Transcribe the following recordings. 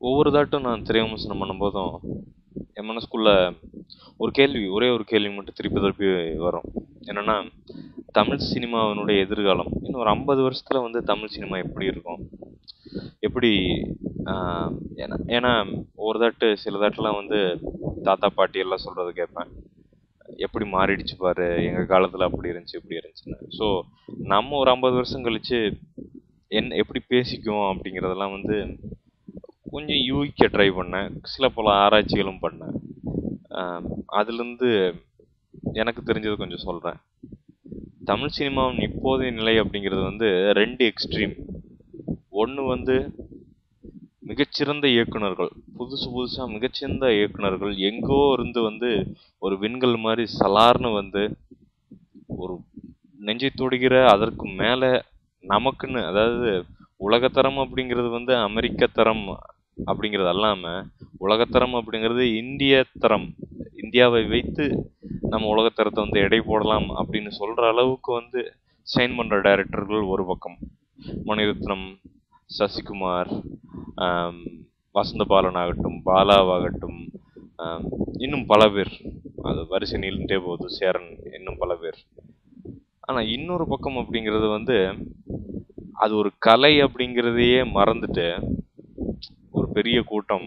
ஒவ்வொரு தாட்டும் நான் திரை விமர்சனம் பண்ணும்போதும் என் மனசுக்குள்ள ஒரு கேள்வி ஒரே ஒரு கேள்வி மட்டும் திருப்பி திருப்பி வரும் என்னன்னா தமிழ் சினிமாவினுடைய எதிர்காலம் இன்னும் ஒரு ஐம்பது வருஷத்துல வந்து தமிழ் சினிமா எப்படி இருக்கும் எப்படி ஆஹ், ஏன்னா ஏன்னா ஒரு தாட்டு சில தாட்டுலாம் வந்து தாத்தா பாட்டி எல்லாம் சொல்றது கேட்பேன் எப்படி மாறிடுச்சு பாரு எங்க காலத்துல அப்படி இருந்துச்சு இப்படி இருந்துச்சுன்னு ஸோ நம்ம ஒரு ஐம்பது வருஷம் கழிச்சு என்ன எப்படி பேசிக்குவோம் அப்படிங்கிறதெல்லாம் வந்து கொஞ்சம் யூகிக்க ட்ரை பண்ணேன் சில பல ஆராய்ச்சிகளும் பண்ணேன் ஆம், அதிலிருந்து எனக்கு தெரிஞ்சது கொஞ்சம் சொல்கிறேன் தமிழ் சினிமாவின் இப்போதைய நிலை அப்படிங்கிறது வந்து ரெண்டு எக்ஸ்ட்ரீம் ஒன்று வந்து மிகச்சிறந்த இயக்குனர்கள் புதுசு புதுசாக மிகச்சிறந்த இயக்குனர்கள் எங்கோ இருந்து வந்து ஒரு விண்கல் மாதிரி சலார்னு வந்து ஒரு நெஞ்சை தொடுகிற அதற்கு மேலே நமக்குன்னு அதாவது உலகத்தரம் அப்படிங்கிறது வந்து அமெரிக்க தரம் அப்படிங்கிறது அல்லாமல் உலகத்தரம் அப்படிங்கிறது இந்திய தரம் இந்தியாவை வைத்து நம்ம உலகத்தரத்தை வந்து எடை போடலாம் அப்படின்னு சொல்கிற அளவுக்கு வந்து சைன் பண்ணுற டைரக்டர்கள் ஒரு பக்கம் மணிரத்னம் சசிகுமார் ஆம், வசந்த பாலன் ஆகட்டும் பாலாவாகட்டும் ஆம், இன்னும் பல பேர் அது வரிசை நீளுண்டே போகுது சேரன் இன்னும் பல பேர் ஆனால் இன்னொரு பக்கம் அப்படிங்கிறது வந்து அது ஒரு கலை அப்படிங்கிறதையே மறந்துட்டு ஒரு பெரிய கூட்டம்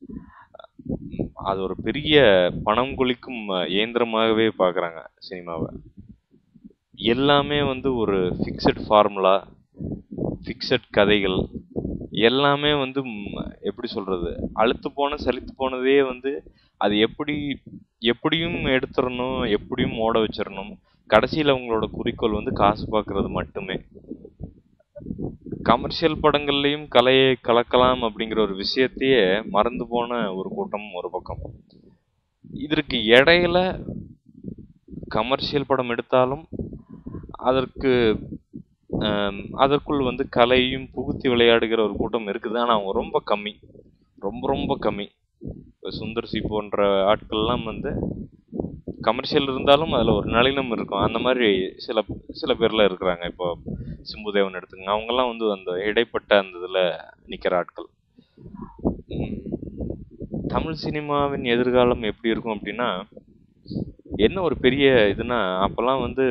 உம், அது ஒரு பெரிய பணம் கொளிக்கும் அஹ், இயந்திரமாகவே பார்க்குறாங்க சினிமாவை எல்லாமே வந்து ஒரு ஃபிக்ஸட் ஃபார்முலா ஃபிக்ஸட் கதைகள் எல்லாமே வந்து ம், எப்படி சொல்றது அழுத்து போன சலித்து போனதே வந்து அது எப்படி எப்படியும் எடுத்துடணும் எப்படியும் ஓட வச்சிடணும் கடைசியில் அவங்களோட குறிக்கோள் வந்து காசு பார்க்கறது மட்டுமே கமர்ஷியல் படங்கள்லயும் கலையை கலக்கலாம் அப்படிங்கிற ஒரு விஷயத்தையே மறந்து போன ஒரு கூட்டம் ஒரு பக்கம் இதற்கு இடையில கமர்ஷியல் படம் எடுத்தாலும் அதற்கு ஆம், அதற்குள் வந்து கலையும் புகுத்தி விளையாடுகிற ஒரு கூட்டம் இருக்குது ஆனால் அவங்க ரொம்ப கம்மி ரொம்ப ரொம்ப கம்மி இப்போ சுந்தர் சி போன்ற ஆட்கள்லாம் வந்து கமர்ஷியல் இருந்தாலும் அதில் ஒரு நளினம் இருக்கும் அந்த மாதிரி சில சில பேர்லாம் இருக்கிறாங்க இப்போ சிம்புதேவன் எடுத்துங்க அவங்கெல்லாம் வந்து அந்த இடைப்பட்ட அந்த இதில் நிற்கிற ஆட்கள் உம், தமிழ் சினிமாவின் எதிர்காலம் எப்படி இருக்கும் அப்படின்னா என்ன ஒரு பெரிய இதுனா அப்போல்லாம் வந்து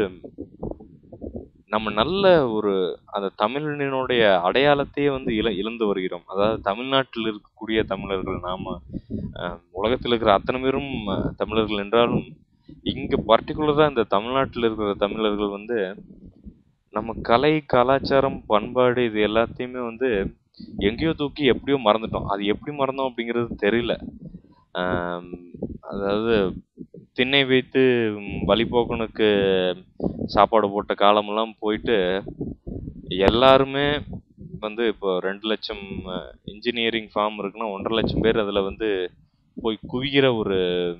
நம்ம நல்ல ஒரு அந்த தமிழனுடைய அடையாளத்தையே வந்து இழ இழந்து வருகிறோம் அதாவது தமிழ்நாட்டில் இருக்கக்கூடிய தமிழர்கள் நாம அஹ், உலகத்தில் இருக்கிற அத்தனை பேரும் அஹ், தமிழர்கள் என்றாலும் இங்க பர்டிகுலரா இந்த தமிழ்நாட்டில் இருக்கிற தமிழர்கள் வந்து நம்ம கலை கலாச்சாரம் பண்பாடு இது எல்லாத்தையுமே வந்து எங்கேயோ தூக்கி எப்படியோ மறந்துட்டோம் அது எப்படி மறந்தோம் அப்படிங்கிறது தெரியல ஆம், அதாவது திண்ணை வைத்து ம், வழிபோக்கனுக்கு சாப்பாடு போட்ட காலமெல்லாம் போயிட்டு எல்லாருமே வந்து இப்போ ரெண்டு லட்சம் இன்ஜினியரிங் ஃபார்ம் இருக்குன்னா ஒன்றரை லட்சம் பேர் அதில் வந்து போய் குவிகிற ஒரு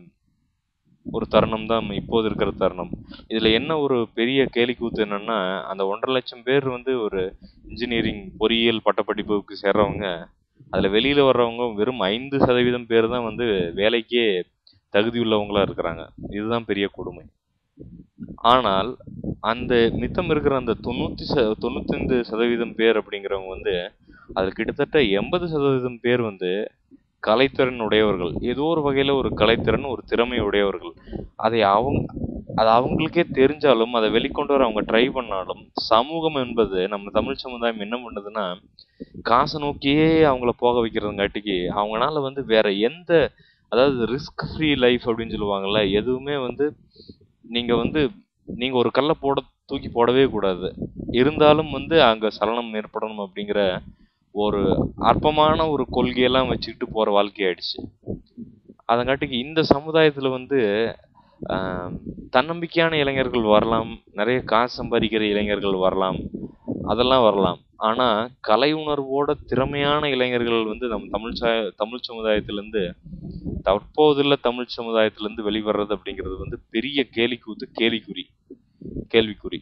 ஒரு தருணம் தான் இப்போது இருக்கிற தருணம் இதுல என்ன ஒரு பெரிய கேலிக்கூத்து என்னன்னா அந்த ஒன்றரை லட்சம் பேர் வந்து ஒரு இன்ஜினியரிங் பொறியியல் பட்டப்படிப்புக்கு சேர்றவங்க அதுல வெளியில வர்றவங்க வெறும் ஐந்து சதவீதம் பேர் தான் வந்து வேலைக்கே தகுதி உள்ளவங்களா இருக்கிறாங்க இதுதான் பெரிய கொடுமை ஆனால் அந்த மித்தம் இருக்கிற அந்த தொண்ணூத்தி ச தொண்ணூத்தைந்து சதவீதம் பேர் அப்படிங்கிறவங்க வந்து அது கிட்டத்தட்ட எண்பது சதவீதம் பேர் வந்து கலைத்திறன் உடையவர்கள் ஏதோ ஒரு வகையில ஒரு கலைத்திறன் ஒரு திறமை உடையவர்கள் அதை அவங்க அது அவங்களுக்கே தெரிஞ்சாலும் அதை வெளிக்கொண்டு வர அவங்க ட்ரை பண்ணாலும் சமூகம் என்பது நம்ம தமிழ் சமுதாயம் என்ன பண்ணுதுன்னா காசை நோக்கியே அவங்கள போக வைக்கிறதுங்காட்டிக்கு அவங்களால வந்து வேற எந்த அதாவது ரிஸ்க் ஃப்ரீ லைஃப் அப்படின்னு சொல்லுவாங்கல்ல எதுவுமே வந்து நீங்க வந்து நீங்க ஒரு கல்லை போட தூக்கி போடவே கூடாது இருந்தாலும் வந்து அங்க சலனம் ஏற்படணும் அப்படிங்கிற ஒரு அற்பமான ஒரு கொள்கையெல்லாம் வச்சுக்கிட்டு போற வாழ்க்கையாயிடுச்சு அதங்காட்டிக்கு இந்த சமுதாயத்துல வந்து ஆஹ், தன்னம்பிக்கையான இளைஞர்கள் வரலாம் நிறைய காசு சம்பாதிக்கிற இளைஞர்கள் வரலாம் அதெல்லாம் வரலாம் ஆனா கலை உணர்வோட திறமையான இளைஞர்கள் வந்து நம் தமிழ் சா தமிழ் சமுதாயத்திலிருந்து தற்போதுள்ள தமிழ் சமுதாயத்திலிருந்து வெளிவர்றது அப்படிங்கிறது வந்து பெரிய கேலிக்கூத்து கேலிக்குறி கேள்விக்குறி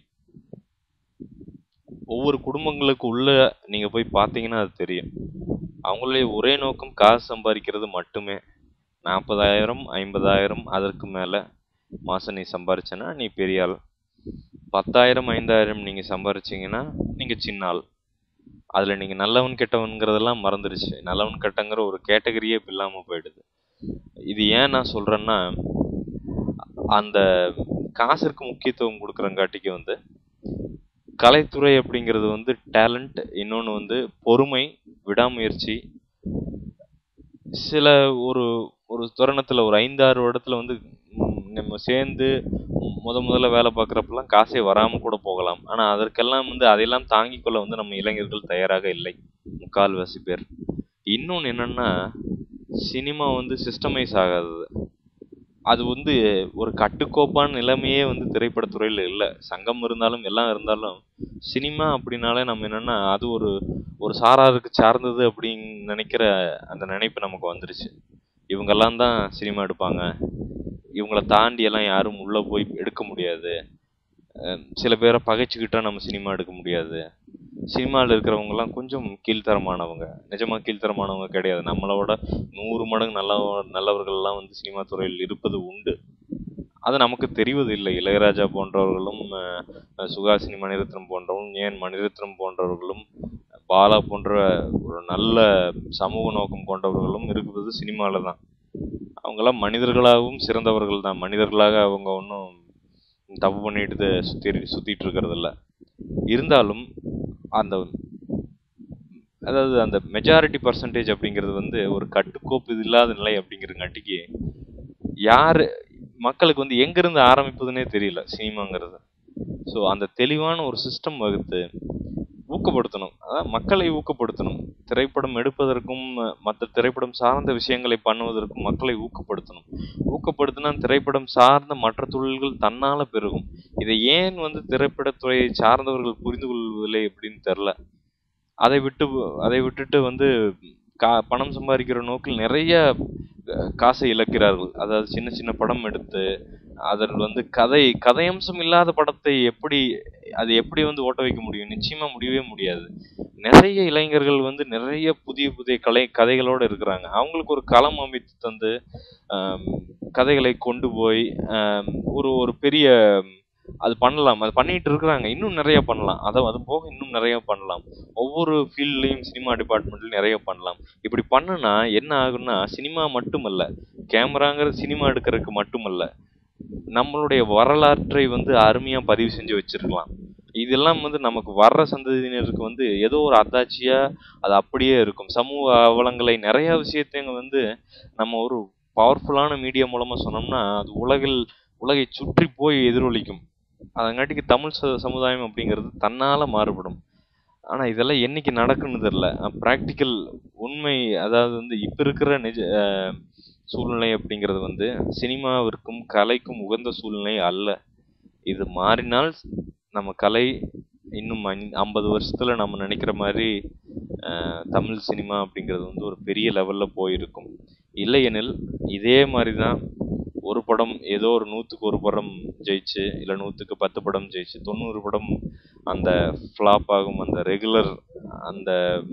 ஒவ்வொரு குடும்பங்களுக்கு உள்ள நீங்க போய் பார்த்தீங்கன்னா அது தெரியும் அவங்களுடைய ஒரே நோக்கம் காசு சம்பாதிக்கிறது மட்டுமே நாற்பதாயிரம் ஐம்பதாயிரம் அதற்கு மேல மாசம் நீ சம்பாரிச்சனா நீ பெரிய ஆள் பத்தாயிரம் ஐந்தாயிரம் நீங்க சம்பாரிச்சீங்கன்னா நீங்க சின்ன ஆள் அதில் நீங்கள் நல்லவன் கெட்டவன்கிறதெல்லாம் மறந்துடுச்சு நல்லவன் கெட்டங்கிற ஒரு கேட்டகரியே இப்போ இல்லாமல் போயிடுது இது ஏன் நான் சொல்கிறேன்னா அந்த காசிற்கு முக்கியத்துவம் கொடுக்குறங்காட்டிக்கு வந்து கலைத்துறை அப்படிங்கிறது வந்து டேலண்ட் இன்னொன்று வந்து பொறுமை விடாமுயற்சி சில ஒரு ஒரு தருணத்தில் ஒரு ஐந்தாறு வருடத்துல வந்து ம், நம்ம சேர்ந்து முத முதல்ல வேலை பார்க்குறப்பெல்லாம் காசே வராமல் கூட போகலாம் ஆனால் அதற்கெல்லாம் வந்து அதையெல்லாம் தாங்கிக் கொள்ள வந்து நம்ம இளைஞர்கள் தயாராக இல்லை முக்கால்வாசி பேர் இன்னொன்று என்னன்னா சினிமா வந்து சிஸ்டமைஸ் ஆகாதது அது வந்து ஒரு கட்டுக்கோப்பான நிலைமையே வந்து திரைப்படத்துறையில் இல்லை சங்கம் இருந்தாலும் எல்லாம் இருந்தாலும் சினிமா அப்படின்னாலே நம்ம என்னன்னா அது ஒரு ஒரு சாராருக்கு சார்ந்தது அப்படின்னு நினைக்கிற அந்த நினைப்பு நமக்கு வந்துருச்சு இவங்கெல்லாம் தான் சினிமா எடுப்பாங்க இவங்கள தாண்டி எல்லாம் யாரும் உள்ளே போய் எடுக்க முடியாது அஹ் சில பேரை பகைச்சிக்கிட்டா நம்ம சினிமா எடுக்க முடியாது சினிமாவில் இருக்கிறவங்கலாம் கொஞ்சம் கீழ்த்தரமானவங்க நிஜமா கீழ்த்தரமானவங்க கிடையாது நம்மளோட நூறு மடங்கு நல்ல நல்லவர்கள்லாம் வந்து சினிமா துறையில் இருப்பது உண்டு அது நமக்கு தெரிவது இல்லை இளையராஜா போன்றவர்களும் அஹ், சுஹாசினி மணிரத்னம் போன்றவரும் ஏன் மணிரத்னம் போன்றவர்களும் பாலா போன்ற ஒரு நல்ல சமூக நோக்கம் கொண்டவர்களும் இருக்கிறது சினிமாவில் தான் அவங்கெல்லாம் மனிதர்களாகவும் சிறந்தவர்கள் தான் மனிதர்களாக அவங்க ஒன்றும் தப்பு பண்ணிட்டு சுற்றி சுற்றிட்டு இருக்கிறது இல்ல இருந்தாலும் அந்த அதாவது அந்த மெஜாரிட்டி பர்சன்டேஜ் அப்படிங்கிறது வந்து ஒரு கட்டுக்கோப்பு இது இல்லாத நிலை அப்படிங்கிறங்காட்டிக்கு யார் மக்களுக்கு வந்து எங்கேருந்து ஆரம்பிப்பதுன்னே தெரியல சினிமாங்கிறது ஸோ அந்த தெளிவான ஒரு சிஸ்டம் வகுத்து ஊக்கப்படுத்தணும் அதான் மக்களை ஊக்கப்படுத்தணும் திரைப்படம் எடுப்பதற்கும் மற்ற திரைப்படம் சார்ந்த விஷயங்களை பண்ணுவதற்கும் மக்களை ஊக்கப்படுத்தணும் ஊக்கப்படுத்தினா திரைப்படம் சார்ந்த மற்ற தொழில்கள் தன்னால பெருகும் இதை ஏன் வந்து திரைப்படத்துறையை சார்ந்தவர்கள் புரிந்து கொள்வதில்லை அப்படின்னு தெரில அதை விட்டு அதை விட்டுட்டு வந்து கா பணம் சம்பாதிக்கிற நோக்கில் நிறைய அஹ், காசை இழக்கிறார்கள் அதாவது சின்ன சின்ன படம் எடுத்து அதில் வந்து கதை கதையம்சம் இல்லாத படத்தை எப்படி அது எப்படி வந்து ஓட்ட வைக்க முடியும் நிச்சயமா முடியவே முடியாது நிறைய இளைஞர்கள் வந்து நிறைய புதிய புதிய கலை கதைகளோட இருக்கிறாங்க அவங்களுக்கு ஒரு களம் அமைத்து தந்து ஆம், கதைகளை கொண்டு போய் ஆம், ஒரு ஒரு பெரிய அது பண்ணலாம் அது பண்ணிட்டு இருக்கிறாங்க இன்னும் நிறைய பண்ணலாம் அதை அது போக இன்னும் நிறைய பண்ணலாம் ஒவ்வொரு ஃபீல்ட்லேயும் சினிமா டிபார்ட்மெண்ட்லையும் நிறைய பண்ணலாம் இப்படி பண்ணுனா என்ன ஆகும்னா சினிமா மட்டுமல்ல கேமராங்கிறது சினிமா எடுக்கிறதுக்கு மட்டுமல்ல நம்மளுடைய வரலாற்றை வந்து அருமையா பதிவு செஞ்சு வச்சிருக்கலாம் இதெல்லாம் வந்து நமக்கு வர்ற சந்ததியினருக்கு வந்து ஏதோ ஒரு அத்தாட்சியா அது அப்படியே இருக்கும் சமூக அவலங்களை நிறைய விஷயத்தைங்க வந்து நம்ம ஒரு பவர்ஃபுல்லான மீடியா மூலமா சொன்னோம்னா அது உலகில் உலகை சுற்றி போய் எதிரொலிக்கும் அதங்காட்டிக்கு தமிழ் ச- சமுதாயம் அப்படிங்கிறது தன்னால மாறுபடும் ஆனா இதெல்லாம் என்னைக்கு நடக்குன்னு தெரியல ப்ராக்டிக்கல் உண்மை அதாவது வந்து இப்ப இருக்கிற நிஜ அஹ், சூழ்நிலை அப்படிங்கிறது வந்து சினிமாவிற்கும் கலைக்கும் உகந்த சூழ்நிலை அல்ல இது மாறினால் நம்ம கலை இன்னும் ஐம்பது வருஷத்துல நம்ம நினைக்கிற மாதிரி அஹ், தமிழ் சினிமா அப்படிங்கிறது வந்து ஒரு பெரிய லெவல்ல போயிருக்கும் இல்லையெனில் இதே மாதிரி தான் ஒரு படம் ஏதோ ஒரு நூற்றுக்கு ஒரு படம் ஜெயிச்சு இல்லை நூற்றுக்கு பத்து படம் ஜெயிச்சு தொண்ணூறு படம் அந்த ஃப்ளாப் ஆகும் அந்த ரெகுலர் அந்த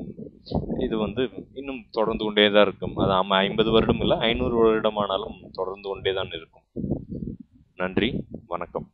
இது வந்து இன்னும் தொடர்ந்து கொண்டே தான் இருக்கும் அது ஆமா ஐம்பது வருடம் இல்லை ஐநூறு வருடமானாலும் தொடர்ந்து கொண்டே தான் இருக்கும் நன்றி வணக்கம்